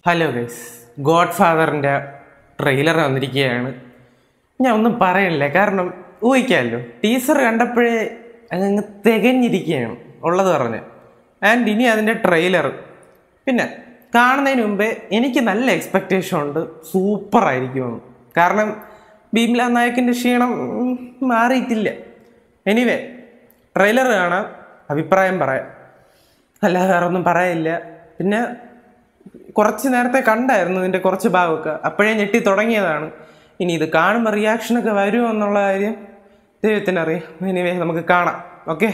Hello guys ഗോഡ് ഫാദറിൻ്റെ trailer വന്നിരിക്കുകയാണ് ഞാൻ ഒന്നും പറയണില്ല കാരണം ഊഹിക്കാമല്ലോ ടീസർ കണ്ടപ്പോഴേ അങ്ങ് തികഞ്ഞിരിക്കുകയാണ് ഉള്ളത് പറഞ്ഞ് ആൻഡ് ഇനി അതിൻ്റെ ട്രെയിലർ പിന്നെ കാണുന്നതിന് മുമ്പേ എനിക്ക് നല്ല എക്സ്പെക്റ്റേഷൻ ഉണ്ട് സൂപ്പർ ആയിരിക്കുമെന്ന് കാരണം ഭീംല നായകിൻ്റെ ക്ഷീണം ഉം, മാറിയിട്ടില്ല എനിവേ ട്രെയിലർ കാണാം അഭിപ്രായം പറയാം അല്ലാതെ വേറെ ഒന്നും പറയാനില്ല പിന്നെ കുറച്ച് നേരത്തെ കണ്ടായിരുന്നു ഇതിൻ്റെ കുറച്ച് ഭാഗമൊക്കെ അപ്പോഴേ ഞെട്ടി തുടങ്ങിയതാണ് ഇനി ഇത് കാണുമ്പോൾ റിയാക്ഷനൊക്കെ വരുമോ എന്നുള്ള കാര്യം ദൈവത്തിനറിയാം എനിവേ നമുക്ക് കാണാം ഓക്കെ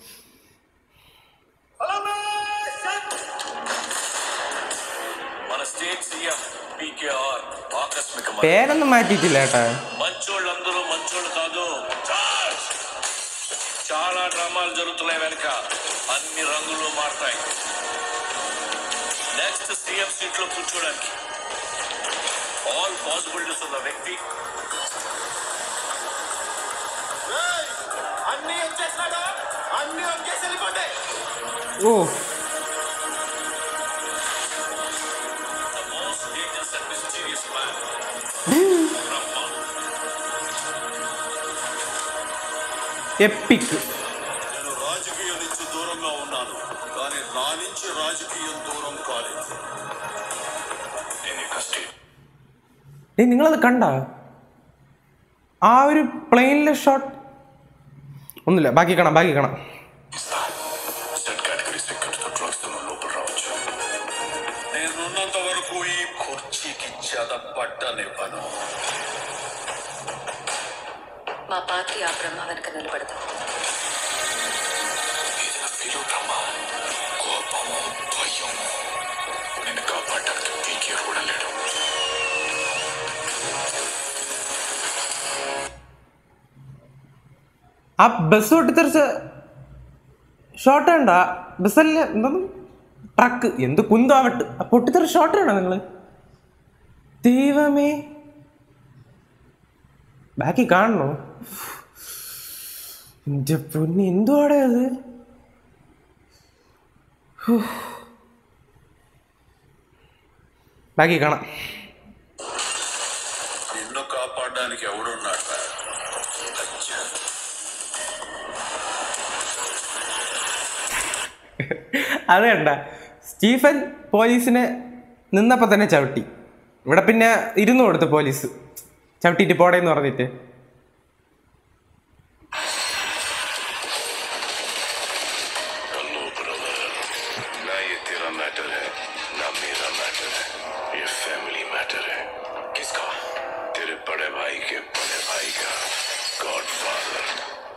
మన స్టేట్ సీఎం పీకేఆర్ ఆకస్మిక మరణం. പേരൊന്നും మాറ്റിയിട്ടില്ല കേട്ടാ మంచోళ్ళందరూ మంచోళ్ళు కాదు చార్జ్! చాలా డ్రామాలు జరుగుతున్నాయి వెనక అన్ని రంగులు మారుతాయి నెక్స్ట్ సీఎం సీట్ లో కూర్చోడానికి ఆల్ పాసిబిలిటీస్ ఉన్న వ్యక్తి అన్ని వచ్చేసినాడా అన్ని వచ్చేసి వెళ్ళిపోతాయి oh the most dangerous and mysterious man Brahma epic నేను రాజకీయం నుంచి దూరంగా ఉన్నాను కానీ నా నుంచి రాజకీయం దూరం కాలేదు నేను ఇక స్టేట్ ഏ നിങ്ങളത് കണ്ട ആ ഒരു പ്ലെയിനിലെ ഷോട്ട് ഒന്നുമില്ല ബാക്കി കാണാം ബാക്കി കാണാം సెట్ కేటగిరీ సెక్యూరిటీతో డ్రగ్స్ తో లోపల రావచ్చు నేనున్నంత వరకు ఈ కుర్చీకి చెదపడ్డనివ్వను మా పార్టీ ఆ బ్రహ్మ వెనక నిలబడదు ఇది నా ఫీలు బ్రహ్మ కోపము భయము నేను కాపాడడానికి పీకే కూడా లేడు ആ ബസ് പൊട്ടിത്തെറിച്ച ഷോട്ട് കണ്ട ബസ്സല്ല എന്താണ് ട്രക്ക് എന്ത് കുന്താവട്ട് ആ പൊട്ടിത്തെറിച്ച ഷോട്ട് കണ്ടോ നിങ്ങൾ ദൈവമേ ബാക്കി കാണണോ എൻ്റെ പൊന്നി എന്തുവാടെ അത് ഹൂ. ബാക്കി കാണാം నిన్ను కాపాడడానికి ఎవడున్నాడు అచ్చా അത് കണ്ട സ്റ്റീഫൻ പോലീസിനെ നിന്നപ്പോൾ തന്നെ ചവിട്ടി ഇവിടെ പിന്നെ ഇരുന്നു കൊടുത്തു പോലീസ് ചവിട്ടിയിട്ട് പോടേന്ന് പറഞ്ഞിട്ട് हेलो ब्रदर ना ये तेरा मैटर है ना मेरा मैटर है ये फैमिली मैटर है किसका तेरे बड़े भाई के बड़े भाई का गॉडफादर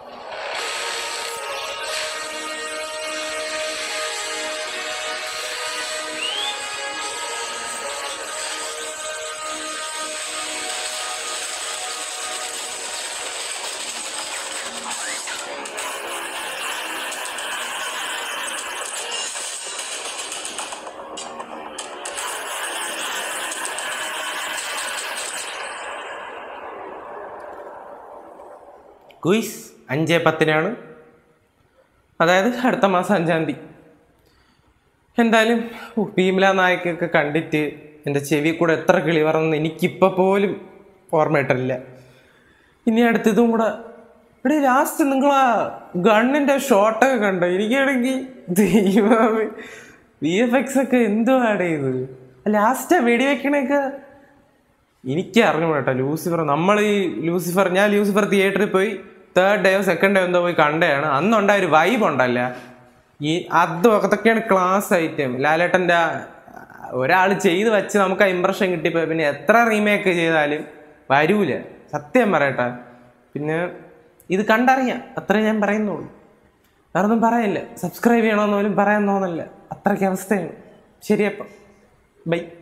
ക്വിസ് അഞ്ച് പത്തിനാണ് അതായത് അടുത്ത മാസം അഞ്ചാം തീയതി എന്തായാലും ഉ, ഭീമല നായക്കൊക്കെ കണ്ടിട്ട് എൻ്റെ ചെവി കൂടെ എത്ര കിളി പറന്ന് എനിക്കിപ്പോൾ പോലും ഓർമ്മയിട്ടില്ല ഇനി അടുത്തതും കൂടെ ഇവിടെ ലാസ്റ്റ് നിങ്ങൾ ആ ഗണ്ണിൻ്റെ ഷോട്ടൊക്കെ കണ്ടോ എനിക്കാണെങ്കിൽ ദൈവമേ വി എഫ് എക്സ് ഒക്കെ എന്തോ ആഡ് ചെയ്ത് ലാസ്റ്റ് വെടിവെക്കണൊക്കെ എനിക്ക് അറിഞ്ഞു കേട്ടോ ലൂസിഫർ നമ്മൾ ഈ ലൂസിഫർ ഞാൻ ലൂസിഫർ തിയേറ്ററിൽ പോയി തേർഡ് ഡേയോ സെക്കൻഡ് ഡേയോ എന്തോ പോയി കണ്ടതാണ് അന്നുണ്ടായ ഒരു വൈബ് ഉണ്ടല്ല ഈ അതും അതൊക്കെയാണ് ക്ലാസ് ഐറ്റം ലാലേട്ടൻ്റെ ഒരാൾ ചെയ്ത് വെച്ച് നമുക്ക് ആ ഇമ്പ്രഷൻ കിട്ടിപ്പോയി പിന്നെ എത്ര റീമേക്ക് ചെയ്താലും വരൂല സത്യം പറയട്ടെ പിന്നെ ഇത് കണ്ടറിയാം അത്രേ ഞാൻ പറയുന്നുള്ളൂ വേറെ ഒന്നും പറയില്ല സബ്സ്ക്രൈബ് ചെയ്യണമെന്ന് പോലും പറയാൻ തോന്നില്ല അത്രയ്ക്ക് അവസ്ഥയാണ് ശരിയപ്പം ബൈ